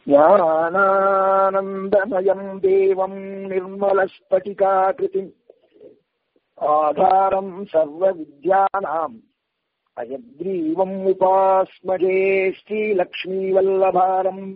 ஞானானந்தமயம் தேவம் நிர்மலஸ்பட்டிகாகிருதிம் ஆதாரம் சர்வ வித்யானாம் அயக்ரீவம் உபாஸ்மஜே ஸ்ரீலக்ஷ்மீவல்லபாரம்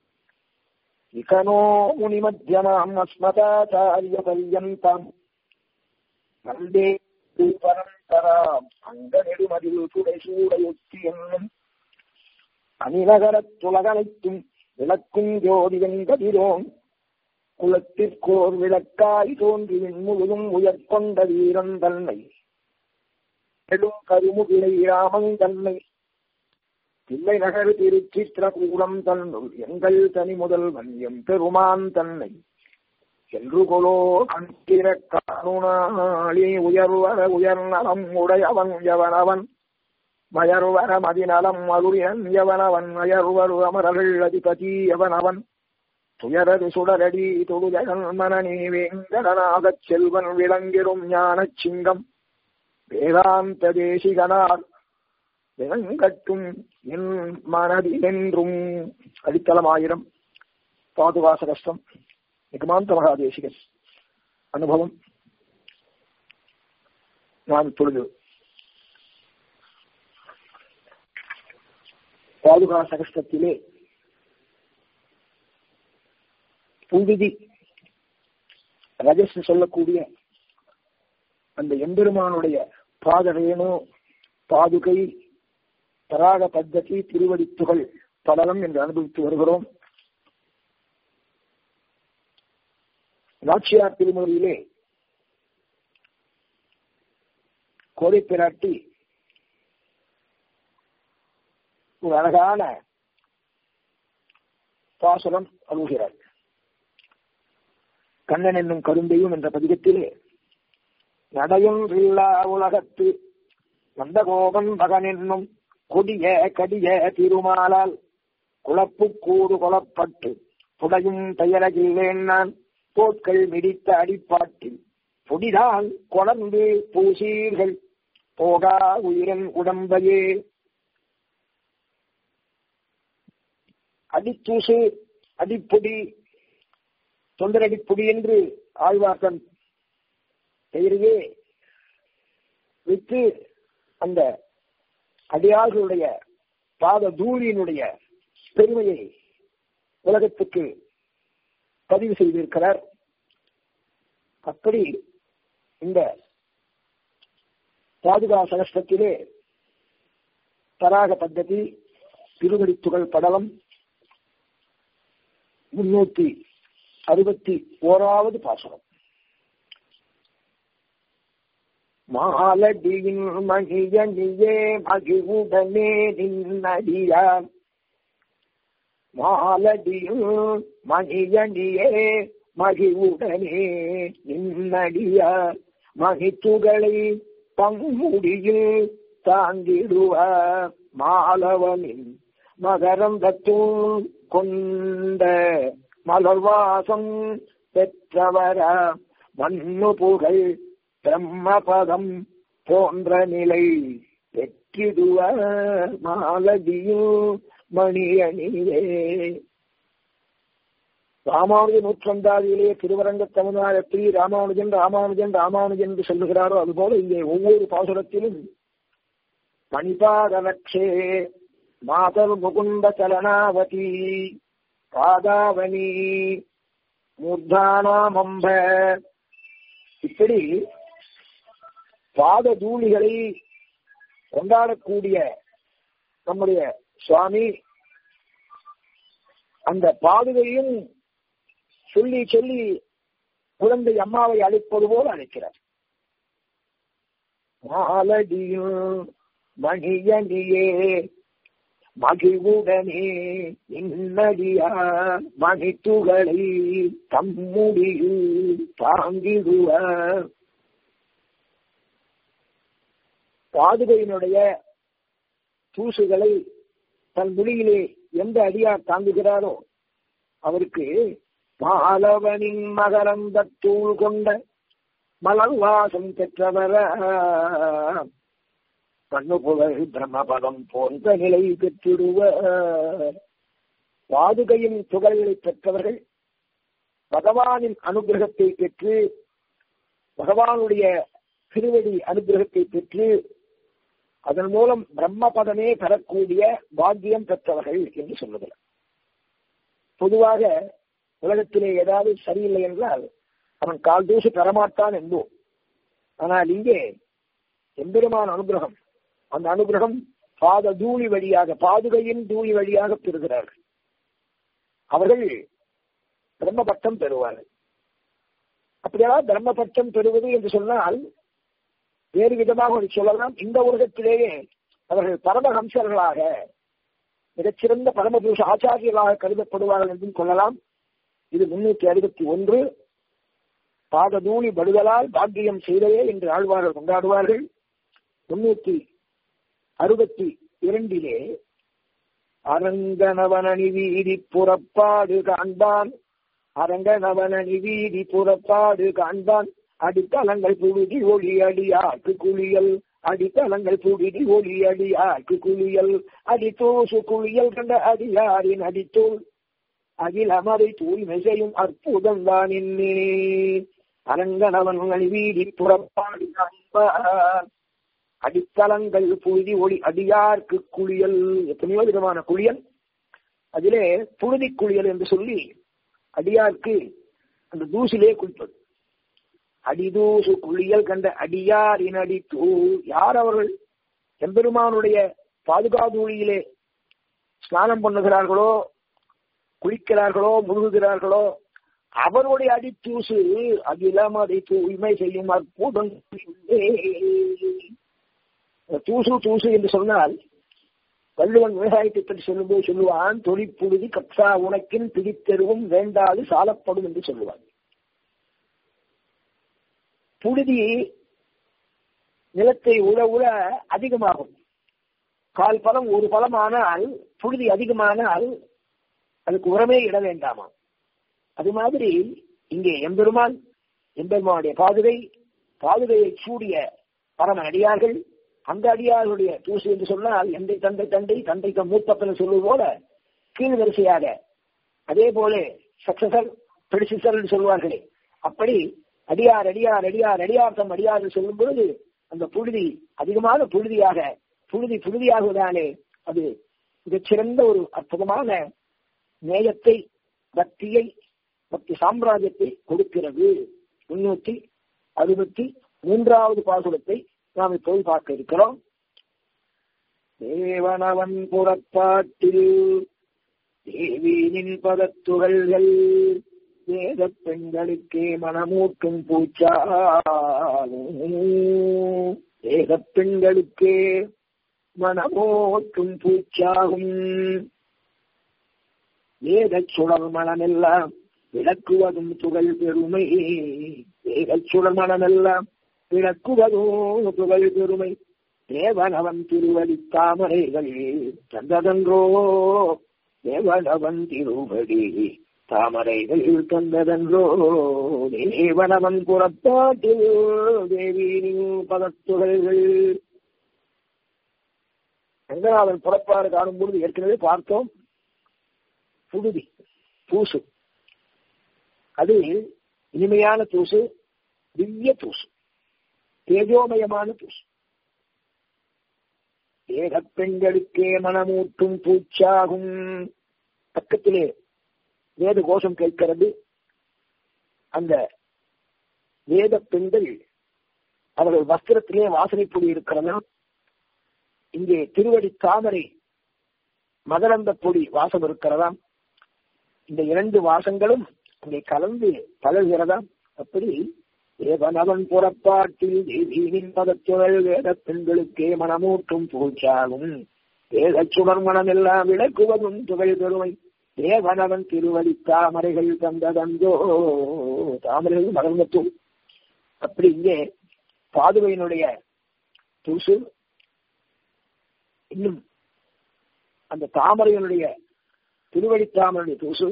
இகனோ முனிமத்தியமாம் அஸ்மதாச்சாரியபர்யந்தாம் வந்தே பரம்பராம் அங்க நெடுமதில் துடைசூடையொத்தி என்னும் அணிநகரத் துலகனைத்தும் விளக்கும் ஜோதியன் கதிரோன் குலத்திற்கோர் விளக்காய் தோன்றி முழுதும் உயர்கொண்ட வீரன் தன்னை நெடும் கருமுகிலை ராமன் தன்னை தில்லை நகர் திருச்சித்திரகூடம் தன்னுள் எங்கள் தனி முதல் வன்யம் பெருமான் தன்னை என்று கொலோ அந்திர கருணாளி உயர்வர உயர்நலம் உடையவன் எவனவன் மயர்வர மதிநலம் அருளியன் எவனவன் மயர்வரு அமரர்கள் அதிபதி எவனவன் துயரது சுடரடி தொழுதகன் மனநீ வேங்கடனாகச் செல்வன் விளங்கிடும் ஞானச் சிங்கம் வேதாந்த தேசிகனார் விளங்கட்டும் என் மனதிலென்றும் அடித்தளம் ஆயிரம் பாதுகாச கஷ்டம் நிகமாந்த மகாதேசிகன் அனுபவம் நான் இப்பொழுது பாதுகா சகஸ்தத்திலே புழுதி ரஜஸ் சொல்லக்கூடிய அந்த எம்பெருமானுடைய பாதரேனோ பாதுகை பராக பத்ததி திருவடித்துகள் படலம் என்று அனுபவித்து வருகிறோம் நாச்சியார் திருமுறையிலே கோதை பிராட்டி ஒரு அழகான பாசுரம் அழுகிறார் கண்ணன் என்னும் கருந்தையும் என்ற பதிகத்திலே நடையும் இல்லா உலகத்து நந்தகோபன் மகன் என்னும் கொடிய கடிய திருமாலால் குழப்பு கூடு கொலப்பட்டு புடையும் பெயரகில்லேன் நான் போட்கள் மிடித்த அடிப்பாட்டில் பொடிதான் கொடர்ந்து பூசீர்கள் போகா உயிரன் உடம்பையே அடித்தூசு அடிப்பொடி தொந்தரடிப்பொடி என்று ஆழ்வார்த்தன் பெயரையே வைத்து அந்த அடியார்களுடைய பாத தூளியினுடைய பெருமையை உலகத்துக்கு பதிவு செய்திருக்கிறார் அப்படி இந்த பாதுகா சகஸ்தத்திலே தராக பத்ததி திருவடித்துகள் படலம் முன்னூத்தி அறுபத்தி ஓராவது பாசனம் மாலடியின் மகிழனியே மகிழ்வுடனே நின்னடியார் மாலடியும் மகிழனியே மகிழ்வுடனே நின்னடியார் மகித்துகளை பங்குடியில் தாங்கிடுவார் மாலவனின் மகரம் தத்தும் கொண்ட மலர்வாசம் பெற்றவர மண்ணு புகழ் பிரம்மபதம் போன்ற நிலை பெற்றிடுவ மாலதியும் மணியணியே ராமானுஜ நூற்றந்தாதியிலே திருவரங்க தமிழ்நாடத்தில் ராமானுஜன் ராமானுஜன் ராமானுஜன் என்று சொல்லுகிறாரோ அதுபோல இங்கே ஒவ்வொரு பாசுரத்திலும் மணிபாதலக்ஷே மாதர் முகுந்த சலனாவதி பாதாவனி மூர்தானாமம்ப இப்படி பாத தூளிகளை கொண்டாடக்கூடிய நம்முடைய சுவாமி அந்த பாதுகையும் சொல்லி சொல்லி குழந்தை அம்மாவை அழைப்பது போல அழைக்கிறார் மாலடியும் மணியணியே மகிழ்வுடனே இன்னடியா மகித்துகளை தம்முடியில் தாங்கிடுவார் பாதுகையினுடைய தூசுகளை தன் மொழியிலே எந்த அடியார் தாங்குகிறாரோ அவருக்கு மாலவனின் மகரந்த தூள் கொண்ட மலர்வாசம் பெற்றவர கண்ணு புகழ் பிரம்மபதம் போன்ற நிலை பெற்றிடுவ பாதுகையின் துகள்களை பெற்றவர்கள் பகவானின் அனுகிரகத்தை பெற்று பகவானுடைய திருவடி அனுகிரகத்தை பெற்று அதன் மூலம் பிரம்ம பதமே பெறக்கூடிய பாக்கியம் பெற்றவர்கள் என்று சொல்லுகிறார் பொதுவாக உலகத்திலே ஏதாவது சரியில்லை என்றால் அவன் கால் தூசு பெறமாட்டான் என்போம் ஆனால் இங்கே எம்பெருமான அனுகிரகம் அந்த அனுகிரகம் பாத தூளி வழியாக பாதுகையின் தூளி வழியாக பெறுகிறார்கள் அவர்கள் பிரம்மபட்டம் பெறுவார்கள் அப்படியாவது பிரம்மபட்டம் பெறுவது என்று சொன்னால் வேறு விதமாக ஒரு சொல்லலாம் இந்த உலகத்திலேயே அவர்கள் பரமஹம்சர்களாக மிகச்சிறந்த பரமபுருஷ ஆச்சாரியர்களாக கருதப்படுவார்கள் என்றும் கொள்ளலாம் இது முன்னூத்தி அறுபத்தி ஒன்று பாததூளி படுதலால் பாக்கியம் செய்ததே என்று ஆழ்வார்கள் கொண்டாடுவார்கள் முன்னூத்தி அறுபத்தி இரண்டிலே அரங்கனவனி வீதி புறப்பாடு காண்பான் அரங்கனவனி வீதி புறப்பாடு காண்பான் அடித்தளங்கள் புழுதி ஒளி அடியாக்கு குளியல் அடித்தளங்கள் புழுதி ஒளி அடியாக்கு குளியல் அடித்தோசு குளியல் கண்ட அடியாரின் அடித்தோல் அகில் அமரை தூய்மை செய்யும் அற்புதம் தான் என்னே அரங்கனவன் வீதி புறப்பாடு காண்பான் அடித்தளங்கள் புழுதி ஒளி அடியார்க்கு குளியல் எத்தனையோ விதமான குளியல் அதிலே புழுதி குளியல் என்று சொல்லி அடியார்க்கு அந்த தூசிலே குளிப்பது அடிதூசு குளியல் கண்ட அடியாரின் அடி தூ யார் அவர்கள் எம்பெருமானுடைய பாதுகாதூளியிலே ஸ்நானம் பண்ணுகிறார்களோ குளிக்கிறார்களோ முழுகுகிறார்களோ அவருடைய அடித்தூசு அகிலம் அதை தூய்மை செய்யும் அற்புதம் தூசு தூசு என்று சொன்னால் வள்ளுவன் விவசாயத்தை பற்றி சொல்லும்போது சொல்லுவான் தொழிற்புழுதி கப்சா உனக்கின் பிடித்தெருவும் வேண்டாது சாலப்படும் என்று சொல்லுவான் புழுதி நிலத்தை உழ உழ அதிகமாகும் கால் பழம் ஒரு பழம் ஆனால் புழுதி அதிகமானால் அதுக்கு உரமே இட வேண்டாமா அது மாதிரி இங்கே எம்பெருமான் எம்பெருமானுடைய பாதுகை பாதுகையை சூடிய பரம அடியார்கள் அந்த அடியார்களுடைய தூசு என்று சொன்னால் எந்தை தந்தை தந்தை தந்தைக்கு மூத்தப்பன் சொல்லுவது போல கீழ் வரிசையாக அதே போல சக்சசர் பிடிசிசர் என்று சொல்வார்களே அப்படி அடியார் அடியார் அடியார் அடியார் தம் அடியார் சொல்லும் பொழுது அந்த புழுதி அதிகமான புழுதியாக புழுதி புழுதியாகுவதாலே அது மிகச்சிறந்த ஒரு அற்புதமான நேயத்தை பக்தியை பக்தி சாம்ராஜ்யத்தை கொடுக்கிறது முன்னூத்தி அறுபத்தி மூன்றாவது பாசுரத்தை நாம் இப்போது பார்க்க இருக்கிறோம் தேவனவன் புறப்பாட்டில் தேவியின் பதத்துகள்கள் வேத பெண்களுக்கே மனமூட்டும் பூச்சாகும் வேத பெண்களுக்கே மனமூட்டும் பூச்சாகும் வேத சுடர் மனமெல்லாம் விளக்குவதும் துகள் பெருமை வேத சுடர் மனமெல்லாம் விளக்குவதோ துகள் பெருமை தேவனவன் திருவடி தாமரைகள் தந்ததன்றோ தேவனவன் திருவடி தாமரைகள் தந்ததன்றோ தேவனவன் புறப்பாட்டில் தேவியின் பதத்துகள்கள் ரங்கநாதன் புறப்பாடு காணும் பொழுது ஏற்கனவே பார்த்தோம் புழுதி தூசு அது இனிமையான தூசு திவ்ய தூசு தேஜோமயமான தூசு ஏக பெண்களுக்கே மனமூட்டும் பூச்சாகும் பக்கத்திலே வேத கோஷம் கேட்கிறது அந்த வேத பெண்கள் அவர்கள் வஸ்திரத்திலே வாசனை பொடி இருக்கிறதா இங்கே திருவடி தாமரை மகரந்த பொடி வாசம் இருக்கிறதாம் இந்த இரண்டு வாசங்களும் அங்கே கலந்து பழகிறதாம் அப்படி தேவனவன் புறப்பாட்டில் தேவியின் பதச்சுழல் வேத பெண்களுக்கே மனமூட்டும் பூச்சாகும் வேத சுடர் மனம் எல்லாம் விளக்குவதும் துகள் பெருமை தேவனவன் திருவடி தாமரைகள் தந்ததந்தோ தாமரைகள் மகர்ந்தத்தும் அப்படி இங்கே பாதுகையினுடைய தூசு இன்னும் அந்த தாமரையினுடைய திருவடி தாமரையுடைய தூசு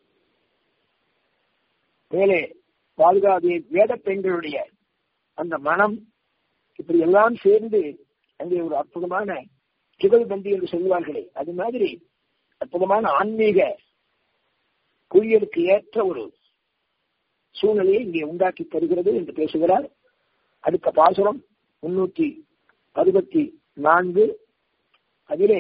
மேலே பாதுகாதே வேத பெண்களுடைய அந்த மனம் இப்படி எல்லாம் சேர்ந்து அங்கே ஒரு அற்புதமான புகழ் பந்தி என்று சொல்வார்களே அது மாதிரி அற்புதமான ஆன்மீக குளியலுக்கு ஏற்ற ஒரு சூழ்நிலையை இங்கே உண்டாக்கி தருகிறது என்று பேசுகிறார் அடுத்த பாசுரம் முன்னூற்றி அறுபத்தி நான்கு அதிலே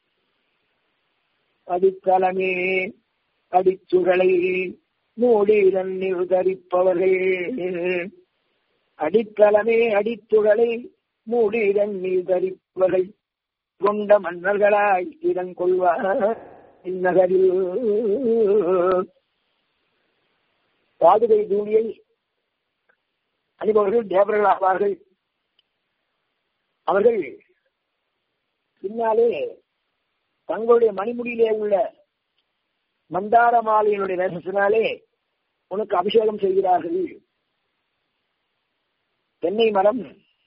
அடித்தளமே அடிச்சுகளை மூடி தண்ணீர் தரிப்பவர்கள் அடித்தளமே அடித்துகளை மூடி தண்ணீர் தரிப்பவர்கள் கொண்ட மன்னர்களாய் இடங்கொள்வார் இந்நகரில் பாதுகை தூணியை அணிபவர்கள் தேவர்கள் ஆவார்கள் அவர்கள் பின்னாலே தங்களுடைய மணிமுடியிலே உள்ள மந்தார மாலையினுடைய ரசத்தினாலே உனக்கு அபிஷேகம் செய்கிறார்கள் தென்னை மரம்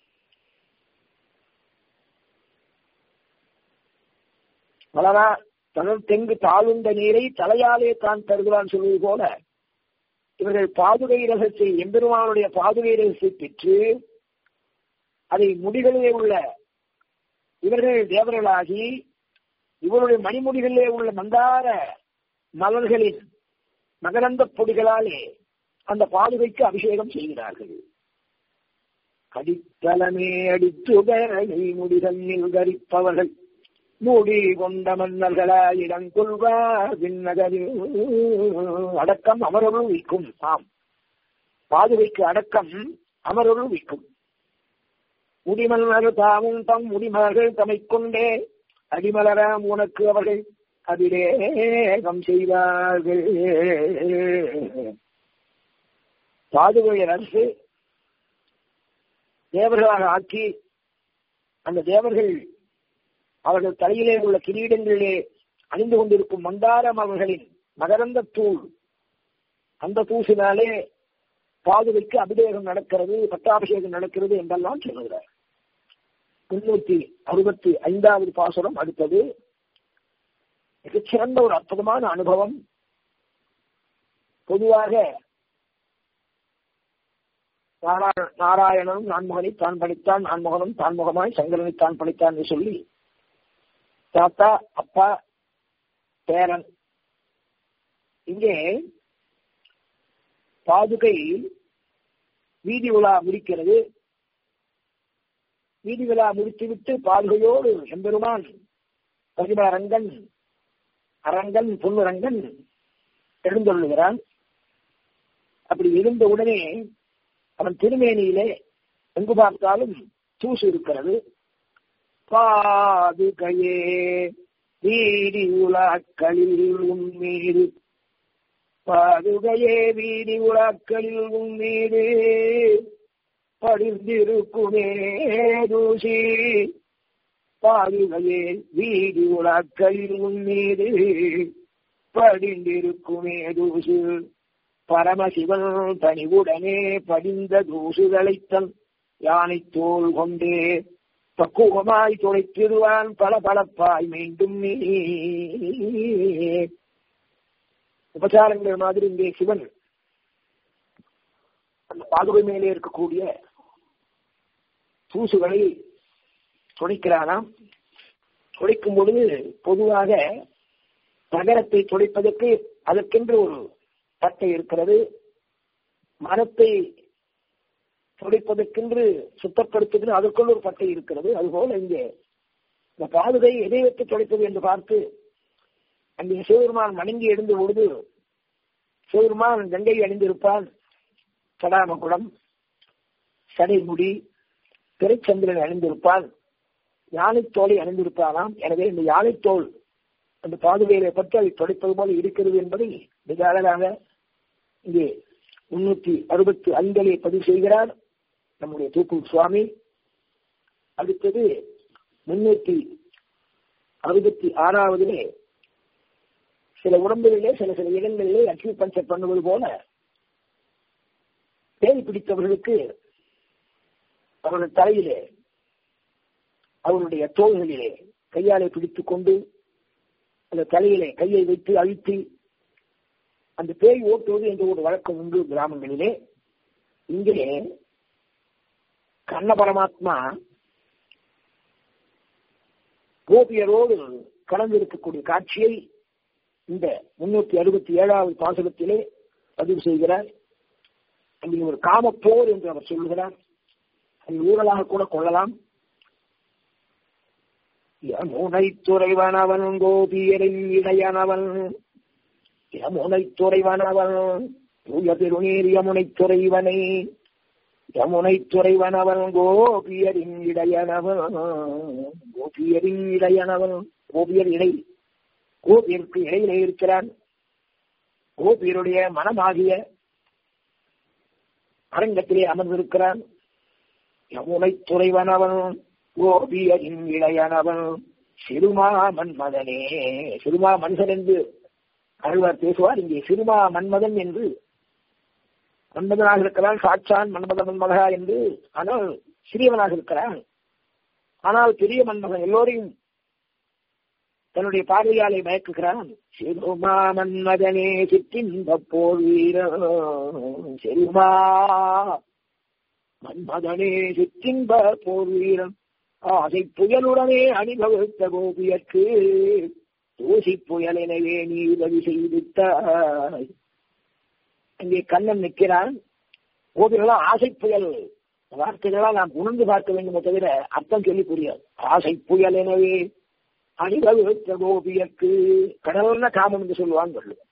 மலரா தனது தெங்கு தாழ்ந்த நீரை தலையாலே தான் தருகிறான் சொல்வது போல இவர்கள் பாதுகை ரகத்தை எம்பெருமானுடைய பாதுகை ரகத்தை பெற்று அதை முடிகளிலே உள்ள இவர்கள் தேவர்களாகி இவருடைய மணிமுடிகளிலே உள்ள மந்தார மலர்களின் மகரந்த பொடிகளாலே அந்த பாதுகைக்கு அபிஷேகம் செய்கிறார்கள் அடித்தலமே அடித்துகரை முடிதன்னில் தரிப்பவர்கள் மூடி கொண்ட மன்னர்களாய் இடங்கொள்வார் விண்ணகரில் அடக்கம் அமரருள் வைக்கும் ஆம் பாதுகைக்கு அடக்கம் அமரருள் வைக்கும் முடிமலர் தாமும் தம் முடிமலர்கள் தமை கொண்டே அடிமலராம் உனக்கு அவர்கள் அபிடேகம் செய்வார்கள் பாதுகை அரசு தேவர்களாக ஆக்கி அந்த தேவர்கள் அவர்கள் தலையிலே உள்ள கிரீடங்களிலே அணிந்து கொண்டிருக்கும் மந்தாரம் அவர்களின் மகரந்த தூள் அந்த தூசினாலே பாதுகைக்கு அபிஷேகம் நடக்கிறது பட்டாபிஷேகம் நடக்கிறது என்றெல்லாம் சொல்லுகிறார் முன்னூத்தி அறுபத்தி ஐந்தாவது பாசுரம் அடுத்தது மிகச்சிறந்த ஒரு அற்புதமான அனுபவம் பொதுவாக நாராயணனும் நான்முகனை தான் படித்தான் நான்முகனும் தான்முகமாய் சங்கரனை தான் படித்தான் என்று சொல்லி தாத்தா அப்பா பேரன் இங்கே பாதுகை வீதி விழா முடிக்கிறது வீதி விழா முடித்துவிட்டு பாதுகையோடு எம்பெருமான் பதிமரங்கன் அரங்கன் பொன்னுரங்கன் எழுந்தொள்ளுகிறான் அப்படி எழுந்த உடனே அவன் திருமேனியிலே எங்கு பார்த்தாலும் தூசு இருக்கிறது பாதுகையே வீதி உலாக்களில் உன்மீது பாதுகையே வீதி உலாக்களில் உன்மீது படிந்திருக்குமே தூசி பாதுகையே வீதி உலாக்களில் உன்மீது படிந்திருக்குமே தூசு பரமசிவன் பணிவுடனே படிந்த தூசுகளைத்தன் யானை தோல் கொண்டே பக்குவமாய் துளைத்திடுவான் பல பலப்பாய் மீண்டும் நீ உபச்சாரங்கள் மாதிரி இங்கே சிவன் அந்த பாதுகை மேலே இருக்கக்கூடிய தூசுகளை துடைக்கிறானாம் துடைக்கும் பொழுது பொதுவாக நகரத்தை துடைப்பதற்கு அதற்கென்று ஒரு பட்டை இருக்கிறது மரத்தை துடைப்பதற்கென்று சுத்தப்படுத்துகிற அதற்குள் ஒரு பட்டை இருக்கிறது அதுபோல இங்கே இந்த பாதுகை எதை வைத்து துடைப்பது என்று பார்த்து அங்கே சிவபெருமான் மணங்கி எழுந்த பொழுது சிவபெருமான் கங்கை அணிந்திருப்பான் சடாமகுடம் சடைமுடி திரைச்சந்திரன் அணிந்திருப்பான் யானைத்தோலை அணிந்திருப்பானாம் எனவே இந்த யானைத்தோல் அந்த பாதுகையில பற்றி அதை துடைப்பது போல இருக்கிறது என்பதை மிக அழகாக இங்கே முன்னூத்தி அறுபத்தி ஐந்திலே பதிவு செய்கிறார் நம்முடைய தூக்கூர் சுவாமி அடுத்தது முன்னூத்தி அறுபத்தி ஆறாவதிலே சில உடம்புகளிலே சில சில இடங்களிலே அக்யூ பஞ்சர் பண்ணுவது போல தேடி பிடித்தவர்களுக்கு அவர்கள் தலையிலே அவருடைய தோள்களிலே கையாலே பிடித்துக் கொண்டு அந்த தலையிலே கையை வைத்து அழுத்தி அந்த பேய் ஓட்டுவது என்ற ஒரு வழக்கம் உண்டு கிராமங்களிலே இங்கே கண்ண பரமாத்மா கோபியரோடு கலந்து இருக்கக்கூடிய காட்சியை இந்த முன்னூத்தி அறுபத்தி ஏழாவது பாசகத்திலே பதிவு செய்கிறார் அங்கே ஒரு காமப்போர் என்று அவர் சொல்லுகிறார் அதை ஊழலாக கூட கொள்ளலாம் யமுனை துறைவனவன் கோபியரின் இடையனவன் யமுனை துறைவனவன் தூய திருநீர் யமுனை துறைவனை யமுனை துறைவனவன் கோபியரின் இடையனவன் கோபியரின் இடையனவன் கோபியர் இடை கோபியருக்கு இடையிலே இருக்கிறான் கோபியருடைய மனமாகிய அரங்கத்திலே அமர்ந்திருக்கிறான் யமுனை துறைவனவன் கோபியரின் இளையனவன் சிறுமா மன்மதனே சிறுமா மனுஷன் என்று அருள்வார் பேசுவார் இங்கே சிறுமா மன்மதன் என்று மன்மதனாக இருக்கிறான் சாட்சான் மன்மத மன்மதா என்று ஆனால் சிறியவனாக இருக்கிறான் ஆனால் பெரிய மன்மதன் எல்லோரையும் தன்னுடைய பார்வையாலை மயக்குகிறான் சிறுமா மன்மதனே சிற்றின்ப போர் வீரன் சிறுமா மன்மதனே சிற்றின்ப போர் வீரன் ஆசை புயலுடனே அணிபகுத்த கோபியற்கு தூசி புயல் எனவே நீ உதவி செய்துட்டாய் அங்கே கண்ணன் நிற்கிறான் கோபிகளெல்லாம் ஆசை புயல் வார்த்தைகளால் நாம் உணர்ந்து பார்க்க வேண்டுமே தவிர அர்த்தம் சொல்லி புரியாது ஆசை புயல் எனவே அணிவகுத்த கோபியற்கு கடல்ன காமம் என்று சொல்லுவான் வள்ளுவன்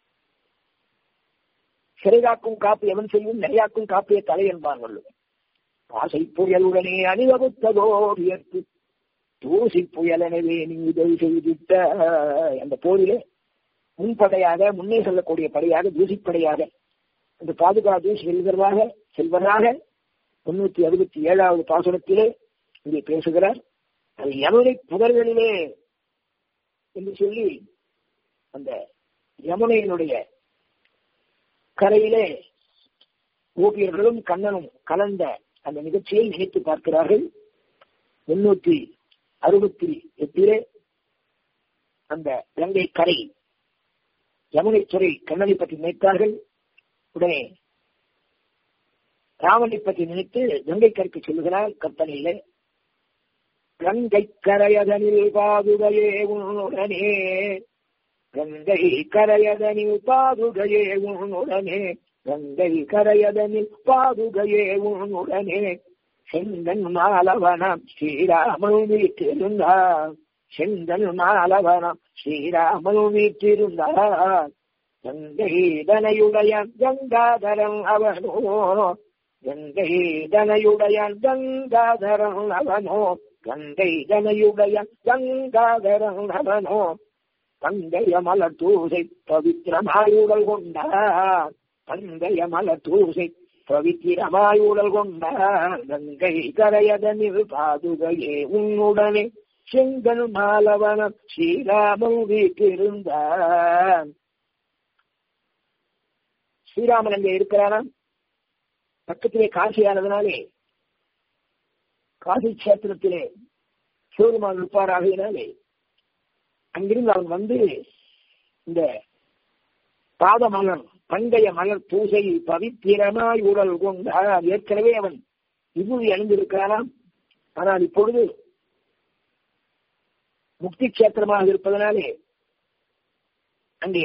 சிறைகாக்கும் காப்பு எவன் செய்யும் நிறையாக்கும் காப்பிய தலை என்பான் வள்ளுவன் ஆசை புயலுடனே அணிவகுத்த கோபியற்கு தூசி புயல் எனவே நீ உதவி செய்துட்ட அந்த போரிலே முன்படையாக முன்னே செல்லக்கூடிய படையாக தூசிப்படையாக அந்த பாதுகாப்பு செல்வதாக செல்வதாக முன்னூத்தி அறுபத்தி ஏழாவது பாசுரத்திலே இங்கே பேசுகிறார் அது யமுனை புதர்களிலே என்று சொல்லி அந்த யமுனையினுடைய கரையிலே ஓவியர்களும் கண்ணனும் கலந்த அந்த நிகழ்ச்சியை நினைத்து பார்க்கிறார்கள் முன்னூத்தி அறுபத்தி எட்டிலே அந்த இலங்கை கரை யமுனை துறை கண்ணனை பற்றி நினைத்தார்கள் உடனே ராமனை பற்றி நினைத்து கங்கை கரைக்கு சொல்லுகிறார் கற்பனையிலே கங்கை கரையதனில் பாதுகையே உன்னுடனே கங்கை கரையதனில் பாதுகையே உன்னுடனே கங்கை கரையதனில் பாதுகையே உன்னுடனே செங்கன் மாலவனம் ஸ்ரீராமன் வீட்டிருந்தார் செங்கன் மாலவனம் ஸ்ரீராமன் வீட்டிருந்தார் கங்கை தனையுடைய கங்காதரன் அவனோ கங்கை தனையுடைய கங்காதரன் அவனோ கங்கை தனையுடைய கங்காதரன் அவனோ தந்தைய மலர் தூசை பவித்திரமாயுடல் கொண்டார் தந்தைய மலர் தூசை பவித்திரமாயுடல் கொண்டார் கங்கை கரையதனில் பாதுகையே உன்னுடனே செங்கல் மாலவனம் ஸ்ரீராமன் வீட்டிருந்தான் ஸ்ரீராமன் அங்கே இருக்கிறானா பக்கத்திலே காசியானதுனாலே காசி கஷேத்திரத்திலே சிவருமான் இருப்பாராகினாலே அங்கிருந்து அவன் வந்து இந்த பாத மலர் பண்டைய மலர் பூசை பவித்திரமாய் உடல் கொண்டார் ஏற்கனவே அவன் விபூதி அணிந்திருக்கிறானாம் ஆனால் இப்பொழுது முக்தி கஷேத்திரமாக இருப்பதனாலே அங்கே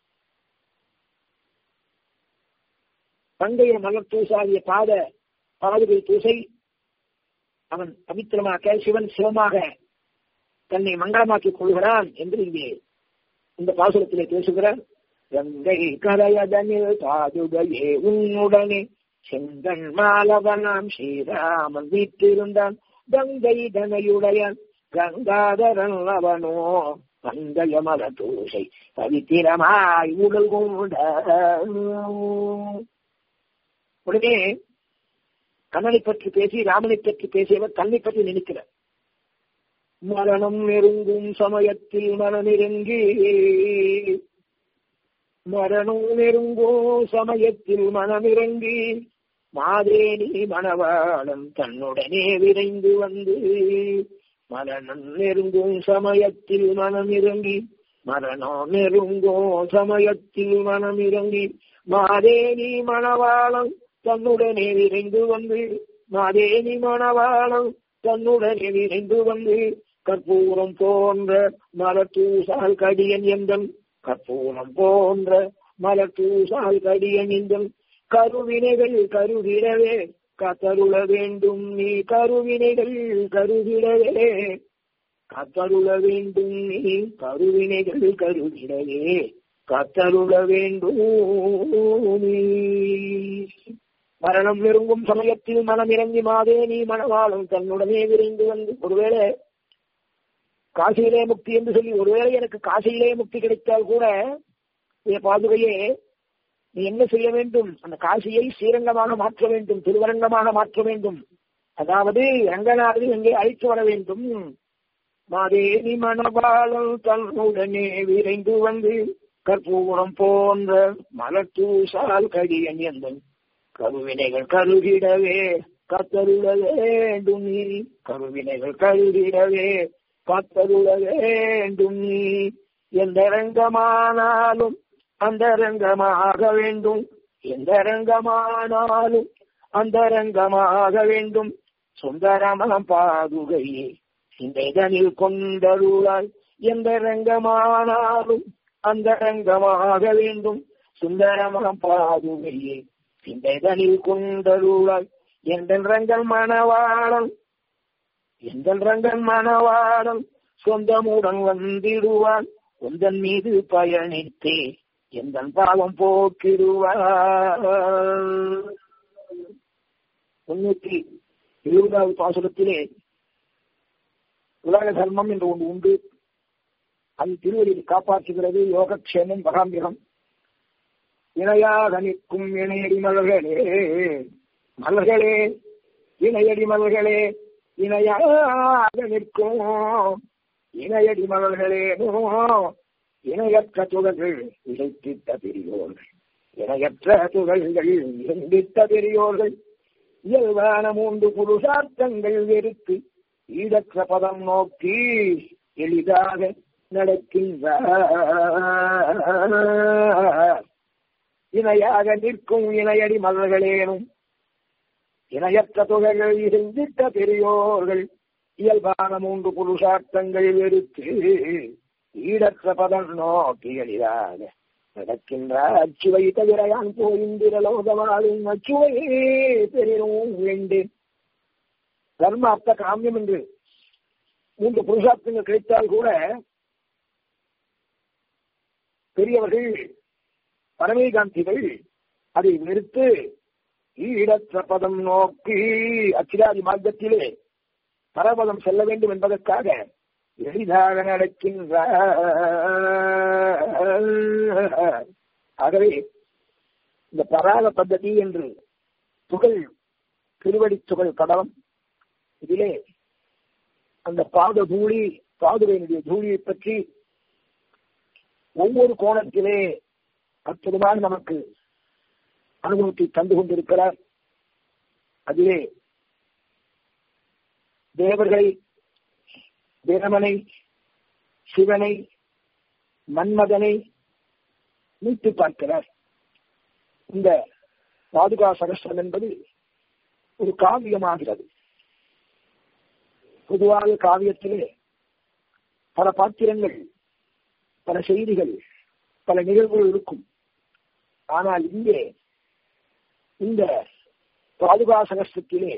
பண்டைய மலர் தூசாகிய பாத பாதுகை தூசை அவன் பவித்திரமாக்க சிவன் சிவமாக தன்னை மங்களமாக்கிக் கொள்கிறான் என்று இங்கே இந்த பாசுரத்திலே பேசுகிறார் கங்கை கரையதனில் பாதுகையே உன்னுடனே செங்கன் மாலவனாம் ஸ்ரீராமன் வீட்டிருந்தான் கங்கை தனையுடையன் கங்காதரன் அவனோ பந்தய மல தூசை பவித்திரமாய் உடல் கொண்ட உடனே கண்ணனை பற்றி பேசி ராமனை பற்றி பேசியவர் தன்னை பற்றி நினைக்கிறார் மரணம் நெருங்கும் சமயத்தில் மனமிறங்கி மரணம் நெருங்கோ சமயத்தில் மனமிறங்கி மாதேனி மணவாளன் தன்னுடனே விரைந்து வந்து மரணம் நெருங்கும் சமயத்தில் மனமிறங்கி மரணம் நெருங்கோ சமயத்தில் மனமிறங்கி மாதேனி மணவாளன் தன்னுடனே விரைந்து வந்து மாதேனி மணவாளன் தன்னுடனே விரைந்து வந்து கற்பூரம் போன்ற மலத்தூசால் கடியன் எந்தன் கற்பூரம் போன்ற மலத்தூசால் கடியணிந்தும் கருவினைகள் கருகிடவே கத்தருள வேண்டும் நீ கருவினைகள் கருகிடவே கத்தருள வேண்டும் நீ கருவினைகள் கருகிடவே கத்தருள வேண்டும் நீ மரணம் நெருங்கும் சமயத்தில் மனம் இறங்கி மாதே நீ மனவாளும் தன்னுடனே விரைந்து வந்து ஒருவேளை காசியிலே முக்தி என்று சொல்லி ஒருவேளை எனக்கு காசியிலே முக்தி கிடைத்தால் கூட என் பாதுகையே நீ என்ன செய்ய வேண்டும் அந்த காசியை ஸ்ரீரங்கமாக மாற்ற வேண்டும் திருவரங்கமாக மாற்ற வேண்டும் அதாவது ரங்கநாதனை எங்கே அழைத்து வர வேண்டும் மாதேனி மணவாளம் தன்னுடனே விரைந்து வந்து கற்பூரம் போன்ற மலத்தூசால் கடியன் எந்தன் கருவினைகள் கருகிடவே கத்தருள வேண்டும் நீ கருவினைகள் கருகிடவே கத்தருள வேண்டும் நீ எந்த ரங்கமானாலும் அந்த ரங்கமாக வேண்டும் எந்த ரங்கமானாலும் அந்த ரங்கமாக வேண்டும் சுந்தரமம் பாதுகையே இந்த இதனில் கொண்டருளாய் எந்த ரங்கமானாலும் அந்த ரங்கமாக வேண்டும் சுந்தரமம் பாதுகையே இந்த இதனில் கொண்டருளாய் எந்த ரங்கல் மணவாளம் எந்த ரங்கல் மணவாளம் சொந்தமுடன் வந்திடுவான் உந்தன் மீது பயணித்தே எந்த பாவம் போக்கிடுவார் முன்னூற்றி இருபதாவது பாசுரத்திலே உலக தர்மம் என்று ஒன்று உண்டு அது திருவடியில் காப்பாற்றுகிறது யோகக்ஷேமம் பகாம்பிகம் இணையாக நிற்கும் இணையடி மலர்களே மலர்களே இணையடி மலர்களே இணையாக நிற்கும் இணையடி மலர்களேனோ இணையற்ற துகள்கள் இழைத்திட்ட பெரியோர்கள் இணையற்ற துகள்கள் இணைந்திட்ட பெரியோர்கள் இயல்பான மூன்று புருஷார்த்தங்கள் வெறுத்து ஈடற்ற பதம் நோக்கி எளிதாக நடக்கின்ற இணையாக நிற்கும் இணையடி மலர்களேனும் இணையற்ற துகள்கள் இசைந்திட்ட பெரியோர்கள் இயல்பான மூன்று புருஷார்த்தங்கள் வெறுத்து ஈடற்ற பதம் நோக்கி எளிதாக நடக்கின்ற அச்சுவை தவிரையான் போயிந்திரலோகமாலும் அச்சுவையே பெரியும் வேண்டேன் தர்ம அர்த்த காமியம் என்று மூன்று புருஷார்த்தங்கள் கிடைத்தால் கூட பெரியவர்கள் பரமேகாந்திகள் அதை வெறுத்து ஈடற்ற பதம் நோக்கி அச்சிராதி மார்க்கத்திலே பரபதம் செல்ல வேண்டும் என்பதற்காக எளிதாக நடக்கின்ற ஆகவே இந்த பராக பద్ధதி என்று துகள் திருவடி துகள் கடலம் இதிலே அந்த பாத தூளி பாதுகையினுடைய தூளியை பற்றி ஒவ்வொரு கோணத்திலே அற்புதமாக நமக்கு அனுபவத்தை தந்து கொண்டிருக்கிறார் அதிலே தேவர்களை பிரமனை சிவனை மன்மதனை மீட்டு பார்க்கிறார் இந்த பாதுகா சகஸ்திரம் என்பது ஒரு காவியமாகிறது பொதுவாக காவியத்திலே பல பாத்திரங்கள் பல செய்திகள் பல நிகழ்வுகள் இருக்கும் ஆனால் இங்கே இந்த பாதுகா சகஸ்திரத்திலே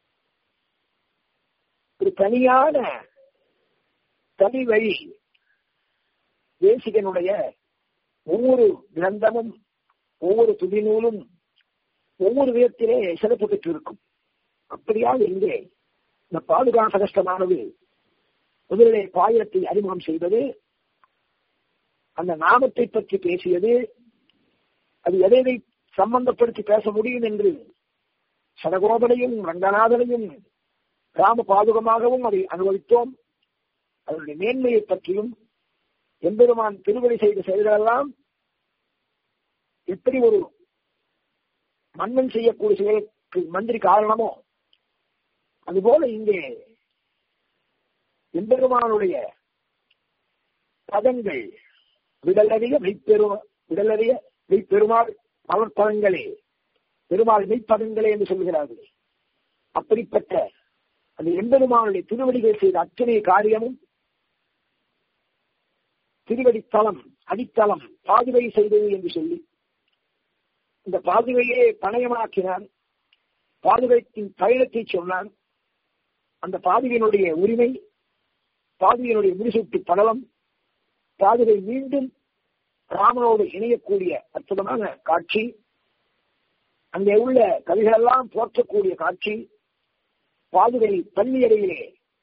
ஒரு தனியான தனி வழி தேசிகனுடைய ஒவ்வொரு கிரந்தமும் ஒவ்வொரு துதிநூலும் ஒவ்வொரு விதத்திலே சிறப்பு பெற்றிருக்கும் அப்படியாக இங்கே இந்த பாதுகா சகஸ்டமானது முதலிலே பாயிரத்தை அறிமுகம் செய்தது அந்த நாமத்தை பற்றி பேசியது அது எதை சம்பந்தப்படுத்தி பேச முடியும் என்று சடகோபனையும் ரங்கநாதனையும் கிராம பாதுகமாகவும் அதை அனுபவித்தோம் அதனுடைய மேன்மையை பற்றியும் எம்பெருமான் திருவடி செய்த செயல்களெல்லாம் எப்படி ஒரு மன்னன் செய்யக்கூடிய செயலுக்கு மந்திரி காரணமோ அதுபோல இங்கே எம்பெருமானுடைய பதங்கள் விடலறிய மெய்ப்பெரு விடலறிய மெய்ப்பெருமாள் மலர்பதங்களே பெருமாள் மெய்ப்பதங்களே என்று சொல்கிறார்கள் அப்படிப்பட்ட அந்த எம்பெருமானுடைய திருவடிகள் செய்த அத்தனை காரியமும் திருவடித்தளம் அடித்தளம் பாதுகை செய்தது என்று சொல்லி இந்த பாதுகையே பணயமாக்கினான் பாதுகைத்தின் பயணத்தை சொன்னான் அந்த பாதுகையினுடைய உரிமை பாதுகையினுடைய முடிசூட்டு படலம் பாதுகை மீண்டும் ராமனோடு இணையக்கூடிய அற்புதமான காட்சி அங்கே உள்ள கவிகளெல்லாம் போற்றக்கூடிய காட்சி பாதுகை பள்ளியறையிலே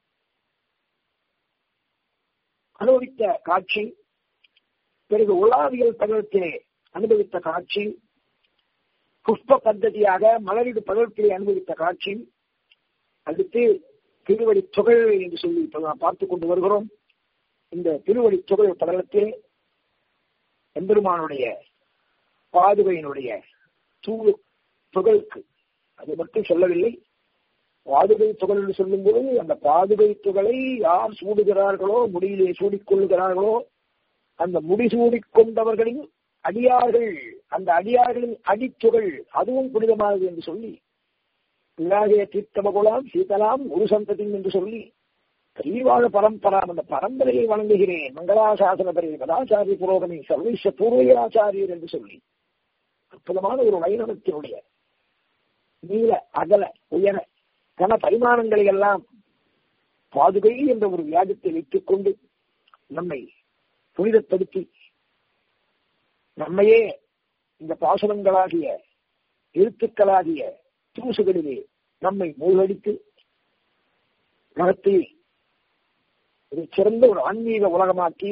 அனுபவித்த காட்சி பிறகு உலாவியல் பருவத்திலே அனுபவித்த காட்சி புஷ்ப பద్ధதியாக மலரிடு பருவத்திலே அனுபவித்த காட்சி அடுத்து திருவடி தொகை என்று சொல்லி இப்ப நாம் பார்த்துக் கொண்டு வருகிறோம் இந்த திருவடி தொகை படலத்தில் எம்பெருமானுடைய பாதுகையினுடைய தூ துகளுக்கு அது மட்டும் சொல்லவில்லை பாதுகை துகள் என்று சொல்லும்போது அந்த பாதுகை துகளை யார் சூடுகிறார்களோ முடியிலே சூடிக்கொள்ளுகிறார்களோ அந்த முடி சூடிக்கொண்டவர்களின் அடியார்கள் அந்த அடியார்களின் அடித்துகள் அதுவும் புனிதமானது என்று சொல்லி பிள்ளாகிய தீர்த்தமகுலாம் சீதலாம் ஒரு சந்ததி என்று சொல்லி கலிவாழ பரம்பராம் அந்த பரம்பரையை வழங்குகிறேன் மங்களாசாசன பரி பதாச்சாரிய புரோகமி சர்வீச பூர்வீராச்சாரியர் என்று சொல்லி அற்புதமான ஒரு வைணவத்தினுடைய நீல அகல உயர கன பரிமாணங்களை எல்லாம் பாதுகை என்ற ஒரு வியாஜத்தை வைத்துக் கொண்டு நம்மை புனிதப்படுத்தி நம்மையே இந்த பாசுரங்களாகிய எழுத்துக்களாகிய தூசுகளிலே நம்மை மூழ்கடித்து நடத்தி ஒரு சிறந்த ஒரு ஆன்மீக உலகமாக்கி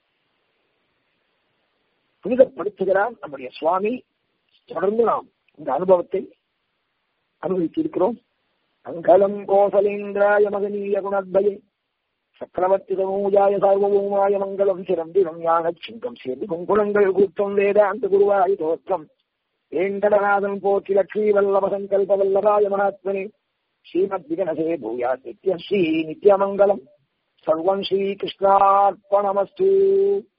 புனிதப்படுத்துகிறான் நம்முடைய சுவாமி தொடர்ந்து நாம் இந்த அனுபவத்தை அனுபவித்திருக்கிறோம் மங்களம் கோசலேந்திராய மகனீய குணத்பயே சக்கரவர்த்தி தனூஜாய சார்வபூமாய மங்களம் சிறந்திரம் ஞான சிங்கம் சேர்ந்து குங்குணங்கள் கூட்டம் வேதாந்த குருவாய் தோற்றம் வேங்கடநாதன் போற்றி லட்சுமி வல்லப சங்கல்ப வல்லபாய மகாத்மனே ஸ்ரீமத் விகனசே பூயா நித்ய ஸ்ரீ நித்யமங்கலம் சர்வம் ஸ்ரீ கிருஷ்ணார்ப்பணமஸ்து